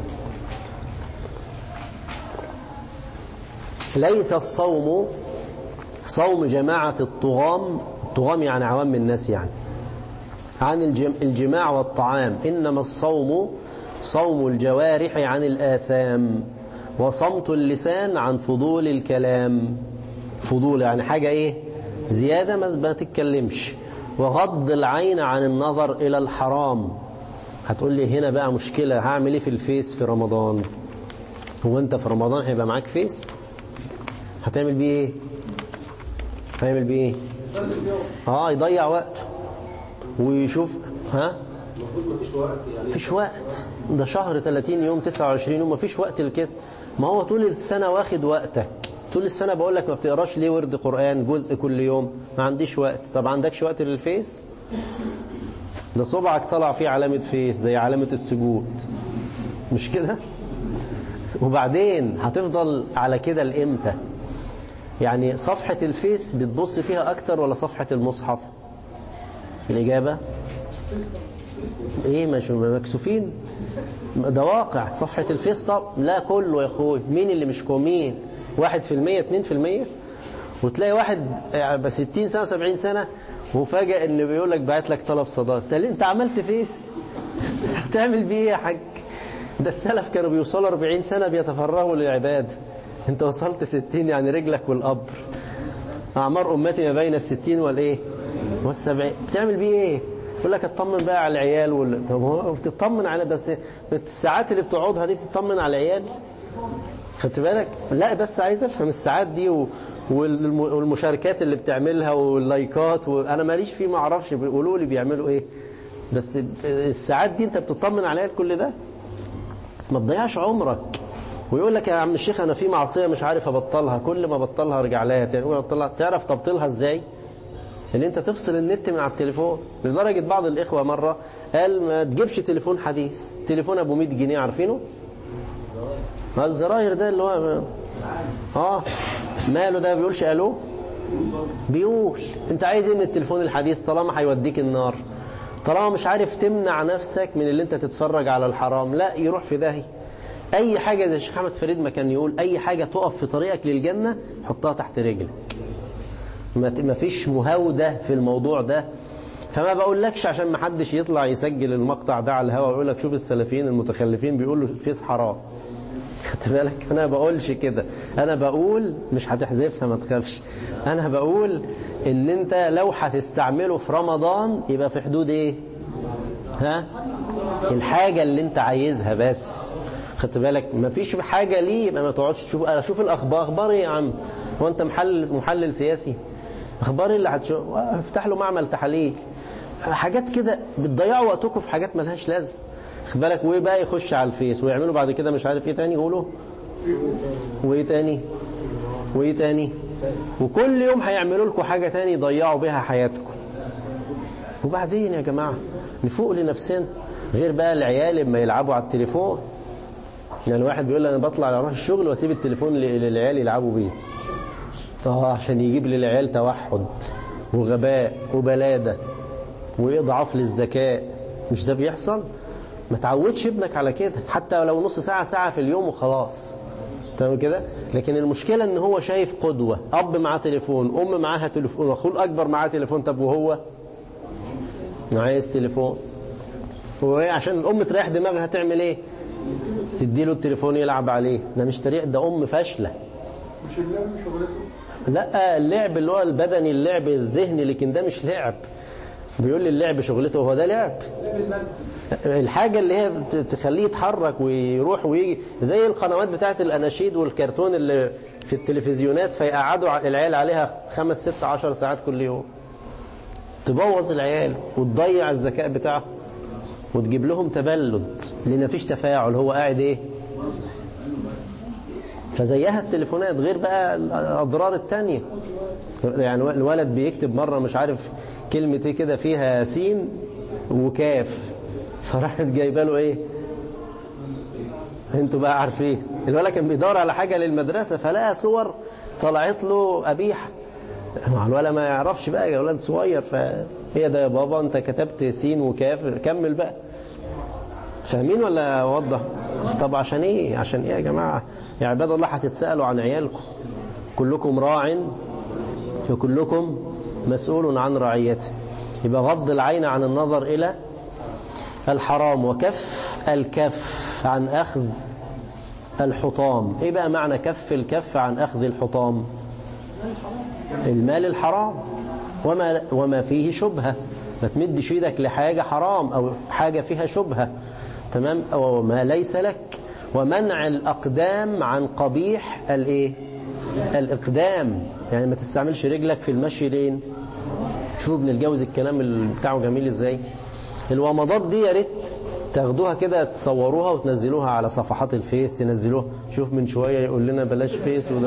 ليس الصوم صوم جماعة الطغام الطغام يعني عوام الناس يعني عن الجماع والطعام إنما الصوم صوم الجوارح عن الآثام وصمت اللسان عن فضول الكلام فضول يعني حاجة إيه زيادة ما تتكلمش وغض العين عن النظر إلى الحرام هتقول لي هنا بقى مشكلة هعمل إيه في الفيس في رمضان هو أنت في رمضان هيبقى معاك فيس هتعمل بيه ايه هيعمل بيه ايه اه يضيع وقته ويشوف ها المفروض مفيش وقت يعني مفيش وقت ده شهر 30 يوم 29 يوم مفيش وقت لكده ما هو طول السنة واخد وقتك طول السنة بقول لك ما بتقراش ليه ورد قرآن جزء كل يوم ما عنديش وقت طب عندكش وقت للفيس ده صبعك طلع فيه علامة فيس زي علامة السجود مش كده وبعدين هتفضل على كده لإمتى يعني صفحة الفيس بتبص فيها أكتر ولا صفحة المصحف الإجابة ايه مش مكسوفين ده واقع صفحة الفيس طب لا كله يا اخوي مين اللي مش كومين واحد في المية اتنين في المية وتلاقي واحد بستين سنة سبعين سنة وفاجأ ان بيقول لك بعت لك طلب صداقة ده اللي انت عملت فيس هتعمل بيه ايه يا حاج ده السلف كانوا بيوصلوا 40 سنة بيتفرغوا للعبادة انت وصلت 60 يعني رجلك والقبر أعمار أمتي ما بين الستين والإيه والسبعين بتعمل بيه إيه يقول لك اطمن بقى على العيال وال... طب هو بتطمن على بس الساعات اللي بتقعدها دي بتطمن على العيال خدت بالك لا بس عايز افهم الساعات دي و... والم... والمشاركات اللي بتعملها واللايكات وانا ماليش فيه ما اعرفش بيقولوا لي بيعملوا ايه بس الساعات دي انت بتطمن عليها كل ده ما تضيعش عمرك ويقول لك يا عم الشيخ انا في معصيه مش عارف ابطلها كل ما بطلها ارجع لها تاني بطلها تعرف تبطلها ازاي ان انت تفصل النت من على التليفون لدرجه بعض الاخوه مره قال ما تجيبش تليفون حديث تليفون ابو 100 جنيه عارفينه ما الزراير ده اللي هو اه ماله ده بيقولش الو بيقول انت عايز ايه من التليفون الحديث طالما هيوديك النار طالما مش عارف تمنع نفسك من اللي انت تتفرج على الحرام لا يروح في داهي اي حاجة زي الشيخ احمد فريد ما كان يقول اي حاجة تقف في طريقك للجنة حطها تحت رجلك ما فيش مهاودة في الموضوع ده فما بقولكش عشان ما حدش يطلع يسجل المقطع ده على الهواء ويقول لك شوف السلفيين المتخلفين بيقولوا الفيس حرام خدت بالك انا بقولش كده انا بقول مش هتحذفها ما تخافش انا بقول ان انت لو هتستعمله في رمضان يبقى في حدود ايه ها الحاجة اللي انت عايزها بس خدت بالك ما فيش حاجة ليه يبقى ما تقعدش تشوف انا اشوف الاخبار اخبار ايه يا عم هو انت محلل محلل سياسي اخبار اللي هتشوف افتح له معمل تحاليل حاجات كده بتضيعوا وقتكم في حاجات ملهاش لازمه خد بالك وايه بقى يخش على الفيس ويعملوا بعد كده مش عارف ايه تاني يقولوا وايه تاني وايه تاني وكل يوم هيعملوا لكم حاجه تاني يضيعوا بيها حياتكم وبعدين يا جماعه نفوق لنفسنا غير بقى العيال لما يلعبوا على التليفون يعني واحد بيقول انا بطلع اروح الشغل واسيب التليفون للعيال يلعبوا بيه اه عشان يجيب للعيال توحد وغباء وبلاده واضعاف للذكاء مش ده بيحصل ما تعودش ابنك على كده حتى لو نص ساعة ساعة في اليوم وخلاص تمام كده لكن المشكلة ان هو شايف قدوة اب معاه تليفون ام معاها تليفون واخوه الاكبر معاه تليفون طب وهو عايز تليفون هو ايه عشان الام تريح دماغها تعمل ايه تديله التليفون يلعب عليه ده مش تريح ده ام فاشله مش اللعب شغلته لا اللعب اللي هو البدني اللعب الذهني لكن ده مش لعب بيقول لي اللعب شغلته هو ده لعب الحاجة اللي هي تخليه يتحرك ويروح ويجي زي القنوات بتاعت الأناشيد والكرتون اللي في التلفزيونات فيقعدوا العيال عليها خمس ست عشر ساعات كل يوم تبوظ العيال وتضيع الذكاء بتاعهم وتجيب لهم تبلد لأن مفيش تفاعل هو قاعد ايه فزيها التليفونات غير بقى الأضرار التانية يعني الولد بيكتب مرة مش عارف كلمة ايه كده فيها سين وكاف فراحت جايبه له ايه انتوا بقى عارفين الولد كان بيدور على حاجة للمدرسة فلقى صور طلعت له قبيحة مع الولد ما يعرفش بقى يا ولد صغير فهي ده يا بابا انت كتبت سين وكاف كمل بقى فاهمين ولا اوضح طب عشان ايه عشان ايه يا جماعة يا عباد الله هتتسألوا عن عيالكم كلكم راع فكلكم مسؤول عن رعيته يبقى غض العين عن النظر إلى الحرام وكف الكف عن أخذ الحطام إيه بقى معنى كف الكف عن أخذ الحطام المال الحرام وما, وما فيه شبهة ما تمدش ايدك لحاجة حرام أو حاجة فيها شبهة تمام أو ما ليس لك ومنع الأقدام عن قبيح الايه الإقدام يعني ما تستعملش رجلك في المشي لين شوف بنتجوز الكلام اللي بتاعه جميل ازاي الومضات دي يا ريت تاخدوها كده تصوروها وتنزلوها على صفحات الفيس تنزلوها شوف من شوية يقول لنا بلاش فيس وده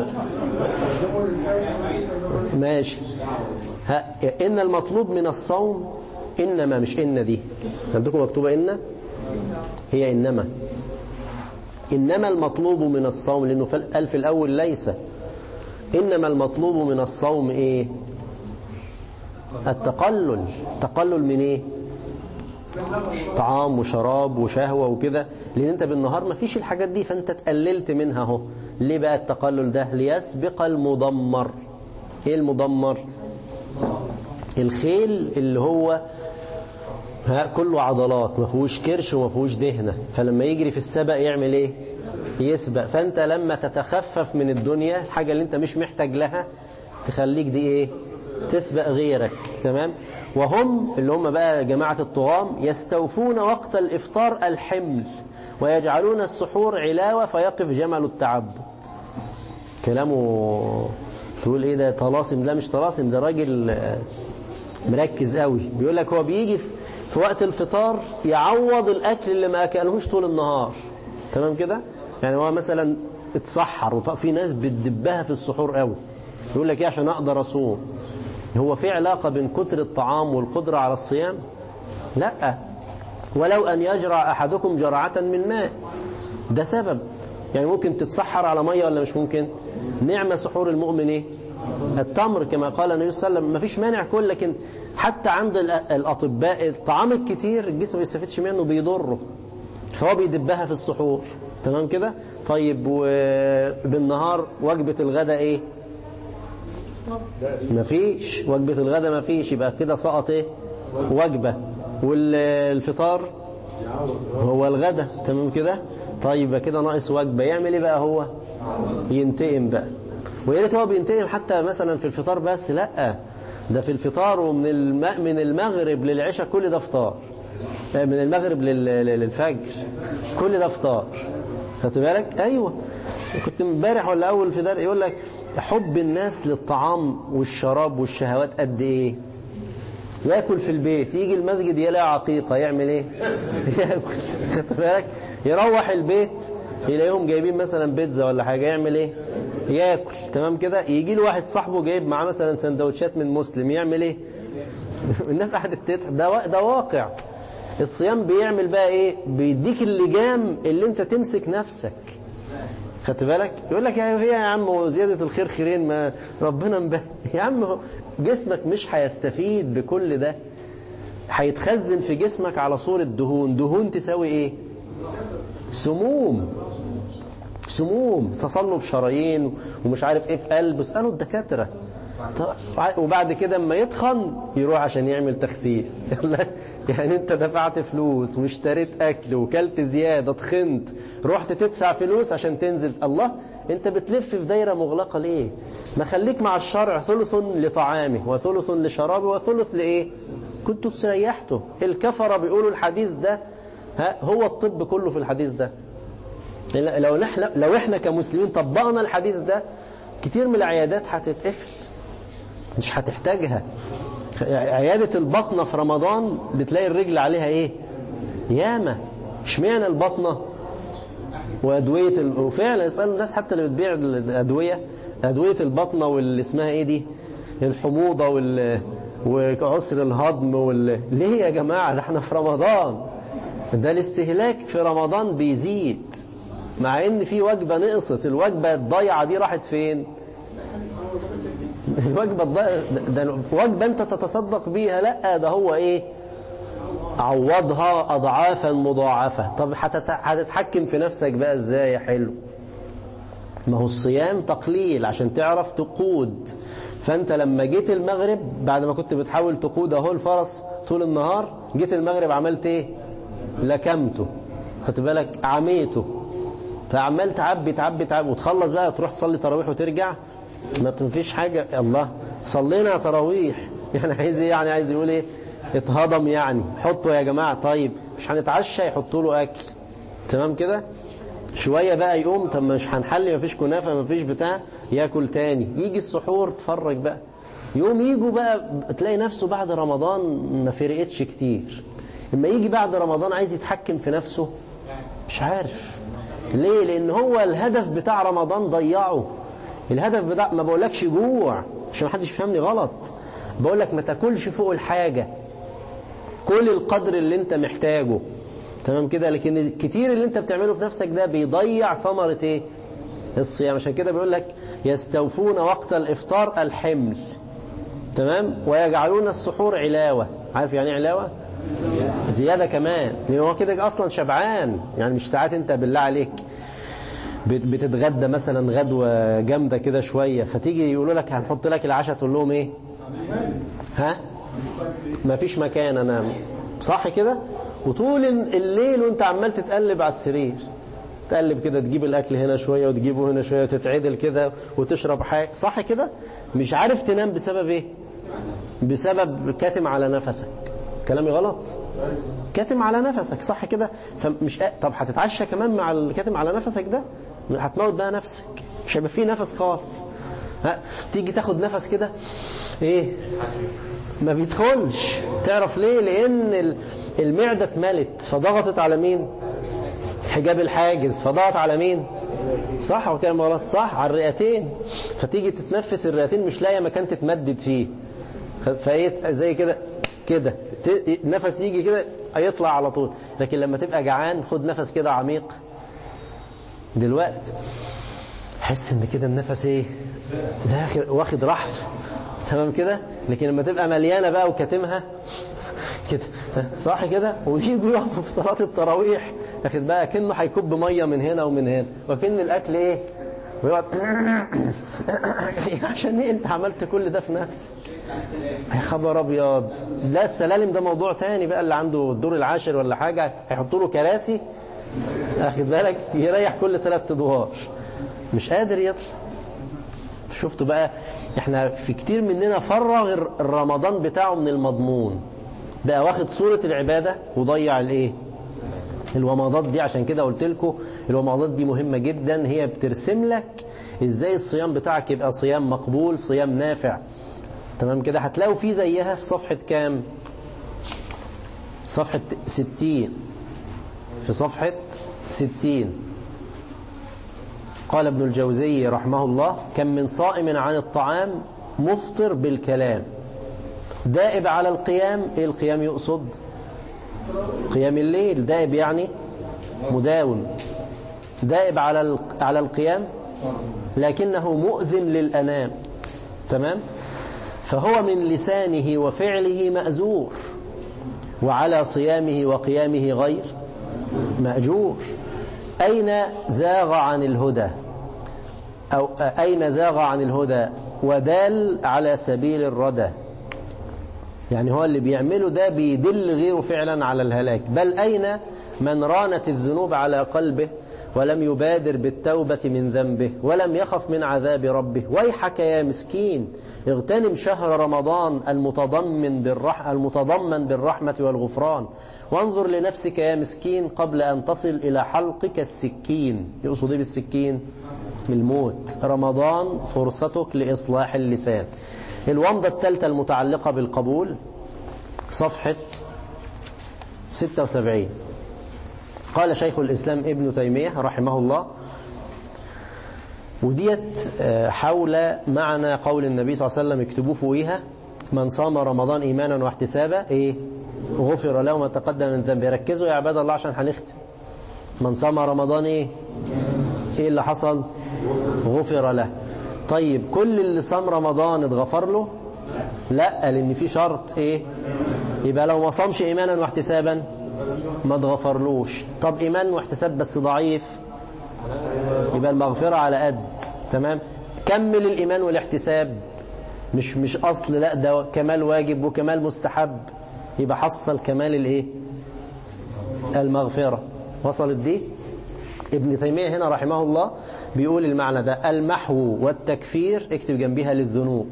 ماشي ها إن المطلوب من الصوم إنما مش إن دي عندكم مكتوبة إن هي إنما إنما المطلوب من الصوم لأنه في الألف الأول ليس إنما المطلوب من الصوم إيه التقلل تقلل من إيه طعام وشراب وشهوة وكده لأن أنت بالنهار ما فيش الحاجات دي فأنت تقللت منها اهو ليه بقى التقلل ده ليسبق المدمر إيه المدمر الخيل اللي هو ها كله عضلات ما فيهوش كرش وما فيهوش دهنة فلما يجري في السبق يعمل ايه يسبق فانت لما تتخفف من الدنيا الحاجة اللي انت مش محتاج لها تخليك دي ايه تسبق غيرك تمام وهم اللي هم بقى جماعة الطغام يستوفون وقت الإفطار الحمل ويجعلون السحور علاوة فيقف جمل التعبد كلامه تقول ايه ده طلاسم لا مش طلاسم ده راجل مركز قوي بيقول لك هو بيجي في وقت الفطار يعوض الأكل اللي ما أكلهوش طول النهار تمام كده يعني هو مثلا اتسحر وفي ناس بتدبها في السحور قوي يقول لك ايه عشان أقدر أصوم هو في علاقة بين كتر الطعام والقدرة على الصيام لا ولو أن يجرع أحدكم جرعة من ماء ده سبب يعني ممكن تتسحر على مية ولا مش ممكن نعمة سحور المؤمن ايه التمر كما قال النبي صلى الله عليه وسلم ما فيش مانع كل لكن حتى عند الأطباء الطعام الكتير الجسم ما يستفدش منه بيضره فهو بيدبها في السحور تمام كده طيب وبالنهار وجبة الغداء ايه ما فيش وجبة الغداء ما فيش يبقى كده سقط ايه وجبة والفطار هو الغداء تمام كده طيب كده ناقص وجبة يعمل ايه بقى هو ينتقم بقى ويا ريت هو بينتقم حتى مثلا في الفطار بس لا ده في الفطار ومن الم... من المغرب للعشاء كل ده فطار من المغرب لل... للفجر كل ده فطار خدت بالك ايوه كنت امبارح ولا اول في دار يقول لك حب الناس للطعام والشراب والشهوات قد ايه ياكل في البيت يجي المسجد يلاقي عقيقه يعمل ايه ياكل خدت بالك يروح البيت يلاقيهم جايبين مثلا بيتزا ولا حاجه يعمل ايه ياكل تمام كده يجي له واحد صاحبه جايب معاه مثلا سندوتشات من مسلم يعمل ايه الناس قاعده تضحك ده ده واقع الصيام بيعمل بقى ايه بيديك اللجام اللي انت تمسك نفسك خدت بالك يقول لك يا هي يا عم زيادة الخير خيرين ما ربنا مبه يا عم جسمك مش هيستفيد بكل ده هيتخزن في جسمك على صورة دهون دهون تساوي ايه سموم سموم تصلب شرايين ومش عارف ايه في قلب اسألوا الدكاترة وبعد كده اما يتخن يروح عشان يعمل تخسيس يعني انت دفعت فلوس واشتريت اكل وكلت زيادة تخنت رحت تدفع فلوس عشان تنزل الله انت بتلف في دايرة مغلقة ليه ما خليك مع الشرع ثلث لطعامه وثلث لشرابه وثلث لايه كنت استريحته الكفرة بيقولوا الحديث ده ها هو الطب كله في الحديث ده لو نحن لو احنا كمسلمين طبقنا الحديث ده كتير من العيادات هتتقفل مش هتحتاجها عيادة البطنة في رمضان بتلاقي الرجل عليها ايه ياما اشمعنى البطنة وأدوية ال... وفعلا يسألوا الناس حتى اللي بتبيع الأدوية أدوية البطنة واللي اسمها ايه دي الحموضة وال... وعسر الهضم وال... ليه يا جماعة ده احنا في رمضان ده الاستهلاك في رمضان بيزيد مع ان في وجبة نقصت الوجبة الضيعة دي راحت فين الوجبة الضيعة ده وجبة انت تتصدق بيها لا ده هو ايه عوضها اضعافا مضاعفة طب هتتحكم في نفسك بقى ازاي يا حلو ما هو الصيام تقليل عشان تعرف تقود فانت لما جيت المغرب بعد ما كنت بتحاول تقود اهو الفرس طول النهار جيت المغرب عملت ايه لكمته خدت بالك عميته فعمال تعبي تعبي تعبي وتخلص بقى تروح تصلي تراويح وترجع ما فيش حاجة الله صلينا تراويح يعني عايز ايه يعني عايز يقول ايه اتهضم يعني حطوا يا جماعة طيب مش هنتعشى يحطوا له اكل تمام كده شوية بقى يقوم طب مش هنحلي مفيش كنافة مفيش بتاع ياكل تاني يجي السحور تفرج بقى يوم يجوا بقى تلاقي نفسه بعد رمضان ما فرقتش كتير لما يجي بعد رمضان عايز يتحكم في نفسه مش عارف ليه لان هو الهدف بتاع رمضان ضيعه الهدف بتاع ما بقولكش جوع عشان ما حدش يفهمني غلط بقول لك ما تاكلش فوق الحاجه كل القدر اللي انت محتاجه تمام كده لكن الكتير اللي انت بتعمله في نفسك ده بيضيع ثمرة ايه الصيام عشان كده بيقول لك يستوفون وقت الافطار الحمل تمام ويجعلون السحور علاوة عارف يعني ايه علاوة زيادة كمان لان هو كده اصلا شبعان يعني مش ساعات انت بالله عليك بتتغدى مثلا غدوة جامدة كده شوية فتيجي يقولوا لك هنحط لك العشاء تقول لهم ايه ها ما فيش مكان انا صح كده وطول الليل وانت عمال تتقلب على السرير تقلب كده تجيب الاكل هنا شوية وتجيبه هنا شوية وتتعدل كده وتشرب حاجة صح كده مش عارف تنام بسبب ايه بسبب كاتم على نفسك كلامي غلط كاتم على نفسك صح كده فمش طب هتتعشى كمان مع الكاتم على نفسك ده هتموت بقى نفسك مش هيبقى فيه نفس خالص ها تيجي تاخد نفس كده ايه ما بيدخلش تعرف ليه لان المعدة اتملت فضغطت على مين حجاب الحاجز فضغط على مين صح ولا كلام غلط صح على الرئتين فتيجي تتنفس الرئتين مش لاقيه مكان تتمدد فيه فايه زي كده كده نفس يجي كده هيطلع على طول لكن لما تبقى جعان خد نفس كده عميق دلوقتي حس ان كده النفس ايه ده واخد راحته تمام كده لكن لما تبقى مليانه بقى وكاتمها كده صح كده ويجوا يقفوا في صلاه التراويح ياخد بقى كانه هيكب ميه من هنا ومن هنا وكان الاكل ايه ويقعد عشان ايه انت عملت كل ده في نفسك يا خبر ابيض لا السلالم ده موضوع تاني بقى اللي عنده الدور العاشر ولا حاجه هيحطوا له كراسي اخد بالك يريح كل ثلاث ادوار مش قادر يطلع شفتوا بقى احنا في كتير مننا فرغ الرمضان بتاعه من المضمون بقى واخد صورة العبادة وضيع الايه الومضات دي عشان كده قلت لكم الومضات دي مهمة جدا هي بترسم لك ازاي الصيام بتاعك يبقى صيام مقبول صيام نافع تمام كده هتلاقوا في زيها في صفحة كام صفحة ستين في صفحة ستين قال ابن الجوزي رحمه الله كم من صائم عن الطعام مفطر بالكلام دائب على القيام ايه القيام يقصد قيام الليل دائب يعني مداوم دائب على على القيام لكنه مؤذن للأنام تمام فهو من لسانه وفعله مأزور وعلى صيامه وقيامه غير مأجور أين زاغ عن الهدى أو أين زاغ عن الهدى ودال على سبيل الردى يعني هو اللي بيعمله ده بيدل غيره فعلا على الهلاك بل أين من رانت الذنوب على قلبه ولم يبادر بالتوبة من ذنبه ولم يخف من عذاب ربه ويحك يا مسكين اغتنم شهر رمضان المتضمن, بالرح المتضمن بالرحمة والغفران وانظر لنفسك يا مسكين قبل أن تصل إلى حلقك السكين يقصد ايه بالسكين الموت رمضان فرصتك لإصلاح اللسان الومضة الثالثة المتعلقة بالقبول صفحة 76 قال شيخ الإسلام ابن تيمية رحمه الله وديت حول معنى قول النبي صلى الله عليه وسلم اكتبوه فوقيها من صام رمضان إيمانا واحتسابا إيه غفر له ما تقدم من ذنبه ركزوا يا عباد الله عشان هنختم من صام رمضان إيه إيه اللي حصل غفر له طيب كل اللي صام رمضان اتغفر له لا لان في شرط ايه يبقى لو ما صامش ايمانا واحتسابا ما اتغفرلوش طب ايمان واحتساب بس ضعيف يبقى المغفرة على قد تمام كمل الايمان والاحتساب مش مش اصل لا ده كمال واجب وكمال مستحب يبقى حصل كمال الايه المغفرة وصلت دي ابن تيمية هنا رحمه الله بيقول المعنى ده المحو والتكفير اكتب جنبها للذنوب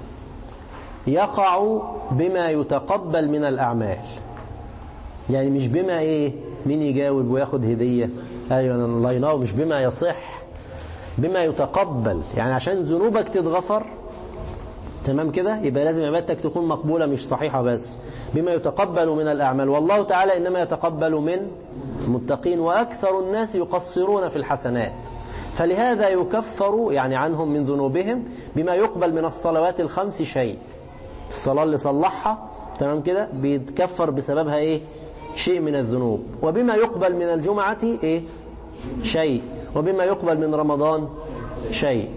يقع بما يتقبل من الأعمال يعني مش بما ايه مين يجاوب وياخد هدية ايوه الله ينور مش بما يصح بما يتقبل يعني عشان ذنوبك تتغفر تمام كده يبقى لازم عبادتك تكون مقبولة مش صحيحة بس بما يتقبل من الأعمال والله تعالى إنما يتقبل من المتقين وأكثر الناس يقصرون في الحسنات فلهذا يكفر يعني عنهم من ذنوبهم بما يقبل من الصلوات الخمس شيء الصلاة اللي صلحها تمام كده بيتكفر بسببها إيه شيء من الذنوب وبما يقبل من الجمعة إيه شيء وبما يقبل من رمضان شيء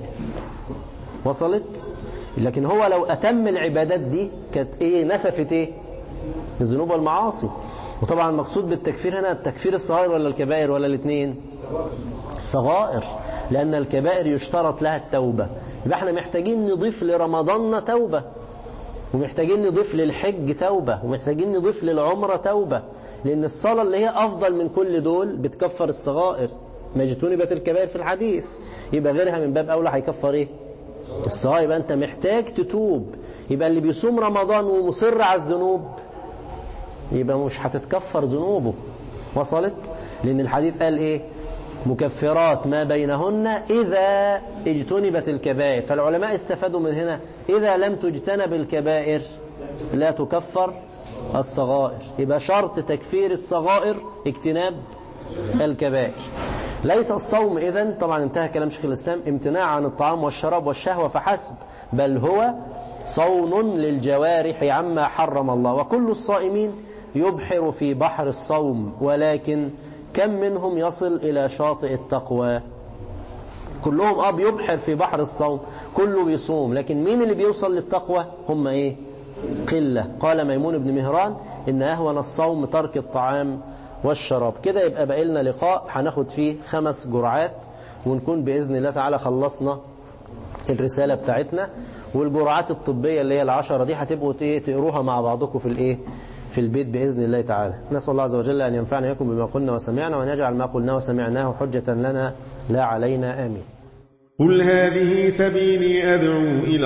وصلت لكن هو لو أتم العبادات دي كانت إيه نسفت إيه الذنوب والمعاصي وطبعا المقصود بالتكفير هنا التكفير الصغائر ولا الكبائر ولا الاثنين الصغائر لأن الكبائر يشترط لها التوبة يبقى احنا محتاجين نضيف لرمضان توبة ومحتاجين نضيف للحج توبة ومحتاجين نضيف للعمرة توبة لأن الصلاة اللي هي أفضل من كل دول بتكفر الصغائر ما اجتنبت الكبائر في الحديث يبقى غيرها من باب أولى هيكفر إيه الصغائر يبقى أنت محتاج تتوب يبقى اللي بيصوم رمضان ومصر على الذنوب يبقى مش هتتكفر ذنوبه وصلت لأن الحديث قال إيه مكفرات ما بينهن إذا اجتنبت الكبائر فالعلماء استفادوا من هنا إذا لم تجتنب الكبائر لا تكفر الصغائر يبقى شرط تكفير الصغائر اجتناب الكبائر ليس الصوم إذن طبعا انتهى كلام شيخ الإسلام امتناع عن الطعام والشراب والشهوة فحسب بل هو صون للجوارح عما حرم الله وكل الصائمين يبحر في بحر الصوم ولكن كم منهم يصل إلى شاطئ التقوى كلهم اه بيبحر في بحر الصوم كله بيصوم لكن مين اللي بيوصل للتقوى هم ايه قلة قال ميمون بن مهران إن أهون الصوم ترك الطعام والشراب كده يبقى بقى لنا لقاء هناخد فيه خمس جرعات ونكون بإذن الله تعالى خلصنا الرسالة بتاعتنا والجرعات الطبية اللي هي العشرة دي هتبقوا تقروها مع بعضكم في الايه في البيت بإذن الله تعالى نسأل الله عز وجل أن ينفعنا يكم بما قلنا وسمعنا وأن يجعل ما قلنا وسمعناه حجة لنا لا علينا آمين قل هذه سبيلي أدعو إلى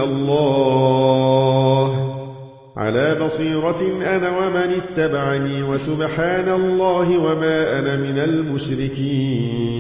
الله على بصيرة أنا ومن اتبعني وسبحان الله وما أنا من المشركين